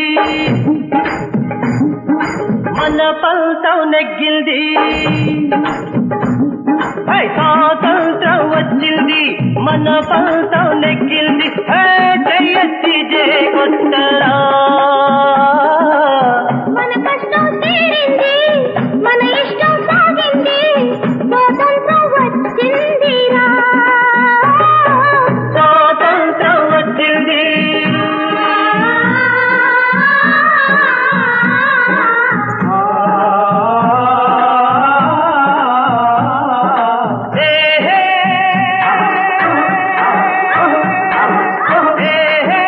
మన పంతం నెగ్గింది హే, స్వాతంత్రం వచ్చింది మన పంతం నెగ్గింది హే, జయశ్రీ జయ కొట్టరా మన కష్టం తీరింది మన ఇష్టం సాగింది స్వాతంత్రం వచ్చిందిరా స్వాతంత్రం వచ్చింది హే, హే. హే, హే.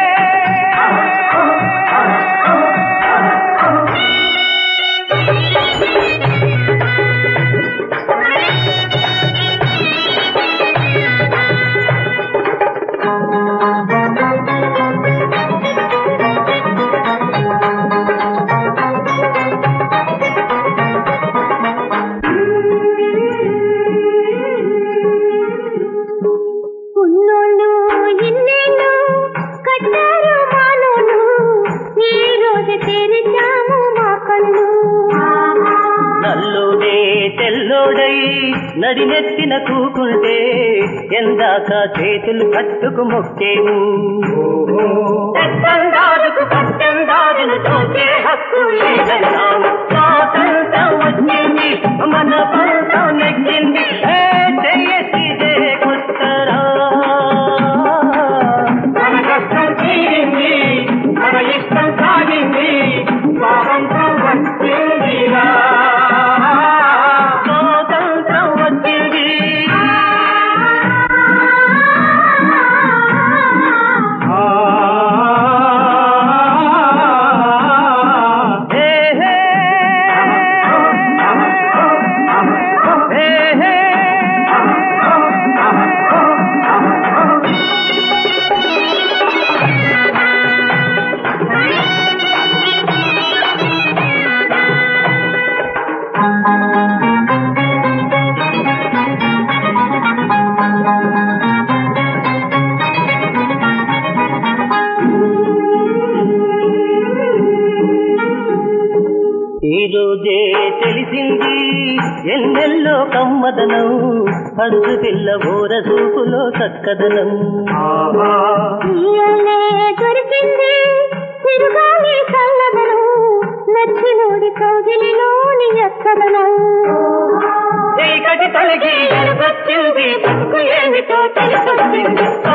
ఉన్నోళ్ళు ఇన్నేళ్ళు కట్టారు మానోళ్ళు ఈ రోజు తెరిచాము మా కళ్ళు నల్లుడే తెల్లోడై నడినెత్తిన కూకుంటే ఎందాక చేతులు కట్టుకు మొక్కేము తెచ్చందాదుకు కచ్చందాదును తోచే హక్కు లేదన్నాము స్వాతంత్రం వచ్చింది మన పంతం నెగ్గింది ఏ జయసి జయ కొత్తరా మన కష్టం తీరింది మన ఇష్టం సాగింది స్వాతంత్రం వచ్చిందిరా స్వాతంత్రం వచ్చింది హే హే హే హే ఈ రోజే తెలిసింది ఎన్నెల్లో కమ్మదనం పడుచు పిల్ల ఊర చూపులో చక్కదనం ఇయ్యాలే దొరికింది తిరుగాలి చల్లదనం నచ్చినోడి కౌగిలిలోని ఎక్కదనం చీకటి తొలగి ఎలుగొచ్చింది బతుకు ఏమిటో తెలిసొచ్చింది